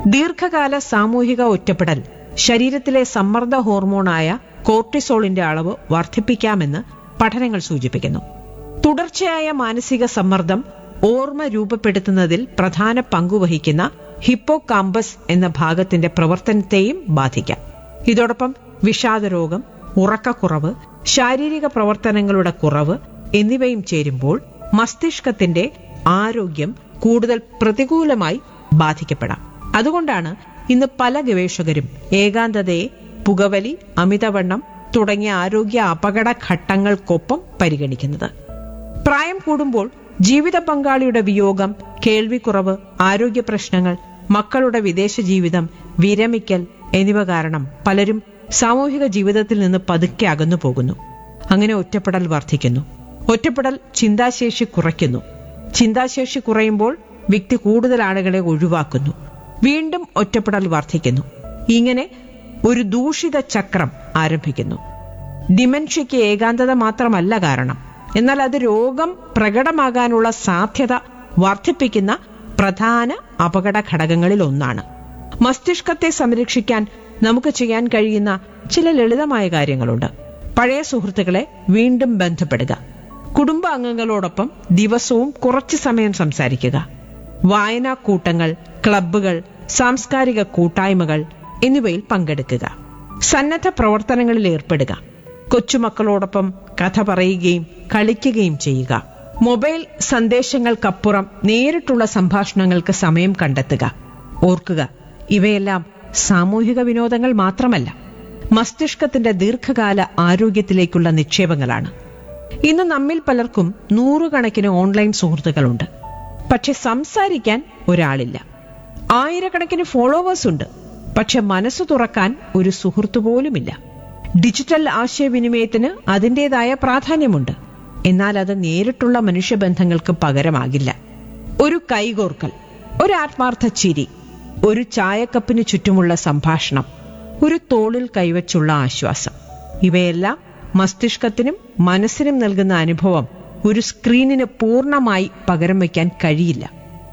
ദീർഘകാല സാമൂഹിക ഒറ്റപ്പെടൽ ശരീരത്തിലെ സമ്മർദ്ദ ഹോർമോണായ കോർട്ടിസോളിന്റെ അളവ് വർദ്ധിപ്പിക്കാമെന്ന് പഠനങ്ങൾ സൂചിപ്പിക്കുന്നു തുടർച്ചയായ മാനസിക സമ്മർദ്ദം ഓർമ്മ രൂപപ്പെടുത്തുന്നതിൽ പ്രധാന പങ്കുവഹിക്കുന്ന ഹിപ്പോ കാമ്പസ് എന്ന ഭാഗത്തിന്റെ പ്രവർത്തനത്തെയും ബാധിക്കാം ഇതോടൊപ്പം വിഷാദരോഗം ഉറക്കക്കുറവ് ശാരീരിക പ്രവർത്തനങ്ങളുടെ കുറവ് എന്നിവയും ചേരുമ്പോൾ മസ്തിഷ്കത്തിന്റെ ആരോഗ്യം കൂടുതൽ പ്രതികൂലമായി ബാധിക്കപ്പെടാം അതുകൊണ്ടാണ് ഇന്ന് പല ഗവേഷകരും ഏകാന്തതയെ പുകവലി അമിതവണ്ണം തുടങ്ങിയ ആരോഗ്യ അപകട ഘട്ടങ്ങൾക്കൊപ്പം പരിഗണിക്കുന്നത് പ്രായം കൂടുമ്പോൾ ജീവിത പങ്കാളിയുടെ വിയോഗം കേൾവിക്കുറവ് ആരോഗ്യ പ്രശ്നങ്ങൾ മക്കളുടെ വിദേശ ജീവിതം വിരമിക്കൽ എന്നിവ കാരണം പലരും സാമൂഹിക ജീവിതത്തിൽ നിന്ന് പതുക്കെ അകന്നു പോകുന്നു അങ്ങനെ ഒറ്റപ്പെടൽ വർദ്ധിക്കുന്നു ഒറ്റപ്പെടൽ ചിന്താശേഷി കുറയ്ക്കുന്നു ചിന്താശേഷി കുറയുമ്പോൾ വ്യക്തി കൂടുതൽ ആളുകളെ ഒഴിവാക്കുന്നു വീണ്ടും ഒറ്റപ്പെടൽ വർദ്ധിക്കുന്നു ഇങ്ങനെ ഒരു ദൂഷിത ചക്രം ആരംഭിക്കുന്നു ഡിമെൻഷ്യയ്ക്ക് ഏകാന്തത മാത്രമല്ല കാരണം എന്നാൽ അത് രോഗം പ്രകടമാകാനുള്ള സാധ്യത വർദ്ധിപ്പിക്കുന്ന പ്രധാന അപകട ഘടകങ്ങളിൽ ഒന്നാണ് മസ്തിഷ്കത്തെ സംരക്ഷിക്കാൻ നമുക്ക് ചെയ്യാൻ കഴിയുന്ന ചില ലളിതമായ കാര്യങ്ങളുണ്ട് പഴയ സുഹൃത്തുക്കളെ വീണ്ടും ബന്ധപ്പെടുക കുടുംബ അംഗങ്ങളോടൊപ്പം ദിവസവും കുറച്ചു സമയം സംസാരിക്കുക വായനാ കൂട്ടങ്ങൾ ക്ലബ്ബുകൾ സാംസ്കാരിക കൂട്ടായ്മകൾ എന്നിവയിൽ പങ്കെടുക്കുക സന്നദ്ധ പ്രവർത്തനങ്ങളിൽ ഏർപ്പെടുക കൊച്ചുമക്കളോടൊപ്പം കഥ പറയുകയും കളിക്കുകയും ചെയ്യുക മൊബൈൽ സന്ദേശങ്ങൾക്കപ്പുറം നേരിട്ടുള്ള സംഭാഷണങ്ങൾക്ക് സമയം കണ്ടെത്തുക ഓർക്കുക ഇവയെല്ലാം സാമൂഹിക വിനോദങ്ങൾ മാത്രമല്ല മസ്തിഷ്കത്തിന്റെ ദീർഘകാല ആരോഗ്യത്തിലേക്കുള്ള നിക്ഷേപങ്ങളാണ് ഇന്ന് നമ്മിൽ പലർക്കും നൂറുകണക്കിന് ഓൺലൈൻ സുഹൃത്തുക്കളുണ്ട് പക്ഷെ സംസാരിക്കാൻ ഒരാളില്ല ആയിരക്കണക്കിന് ഫോളോവേഴ്സ് ഉണ്ട് പക്ഷെ മനസ്സ് തുറക്കാൻ ഒരു സുഹൃത്തു പോലുമില്ല ഡിജിറ്റൽ ആശയവിനിമയത്തിന് അതിൻ്റെതായ പ്രാധാന്യമുണ്ട് എന്നാൽ അത് നേരിട്ടുള്ള മനുഷ്യബന്ധങ്ങൾക്ക് പകരമാകില്ല ഒരു കൈകോർക്കൽ ഒരു ആത്മാർത്ഥ ചിരി ഒരു ചായക്കപ്പിന് ചുറ്റുമുള്ള സംഭാഷണം ഒരു തോളിൽ കൈവച്ചുള്ള ആശ്വാസം ഇവയെല്ലാം മസ്തിഷ്കത്തിനും മനസ്സിനും നൽകുന്ന അനുഭവം ഒരു സ്ക്രീനിന് പൂർണ്ണമായി പകരം വയ്ക്കാൻ കഴിയില്ല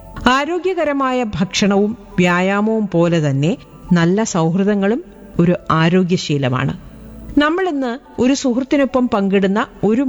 ആരോഗ്യകരമായ ഭക്ഷണവും വ്യായാമവും പോലെ തന്നെ നല്ല സൗഹൃദങ്ങളും ഒരു ആരോഗ്യശീലമാണ് നമ്മൾ ഇന്ന് ഒരു സുഹൃത്തിനൊപ്പം പങ്കിടുന്ന ഒരു